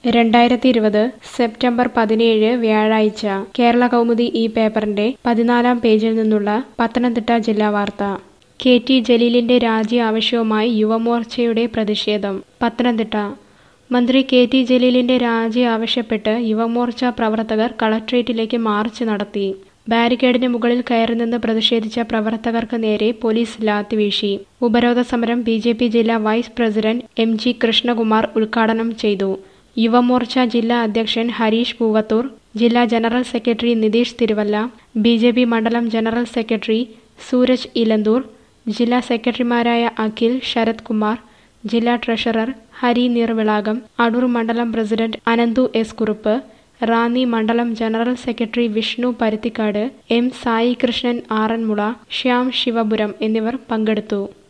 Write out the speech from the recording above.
രണ്ടായിരത്തി ഇരുപത് സെപ്റ്റംബർ പതിനേഴ് വ്യാഴാഴ്ച കേരള കൗമുദി ഈ പേപ്പറിന്റെ പതിനാലാം പേജിൽ നിന്നുള്ള പത്തനംതിട്ട ജില്ലാ വാർത്ത കെ ടി ജലീലിന്റെ രാജി ആവശ്യവുമായി യുവമോർച്ചയുടെ പ്രതിഷേധം പത്തനംതിട്ട മന്ത്രി കെ ടി ജലീലിന്റെ രാജി ആവശ്യപ്പെട്ട് യുവമോർച്ച പ്രവർത്തകർ കളക്ട്രേറ്റിലേക്ക് മാർച്ച് നടത്തി ബാരിക്കേഡിന് മുകളിൽ കയറി നിന്ന് പ്രതിഷേധിച്ച പ്രവർത്തകർക്ക് നേരെ പോലീസ് ലാത്തിവീശി ഉപരോധ സമരം ബി ജെ പി ജില്ലാ vice president M G Krishnakumar ഉദ്ഘാടനം ചെയ്തു യുവമോർച്ച ജില്ലാ അധ്യക്ഷൻ ഹരീഷ് പൂവത്തൂർ ജില്ലാ general secretary Nitheesh Thiruvalla B J P മണ്ഡലം ജനറൽ സെക്രട്ടറി സൂരജ് ഇലന്തൂർ ജില്ലാ സെക്രട്ടറിമാരായ അഖിൽ ശരത് കുമാർ ജില്ലാ ട്രഷറർ ഹരി നീർവിളാകം അടൂർ മണ്ഡലം പ്രസിഡന്റ് അനന്തു എസ് കുറുപ്പ് റാന്നി മണ്ഡലം general secretary Vishnu Paruthikkad M Sai Krishnan Aranmula Shyam Sivapuram എന്നിവർ പങ്കെടുത്തു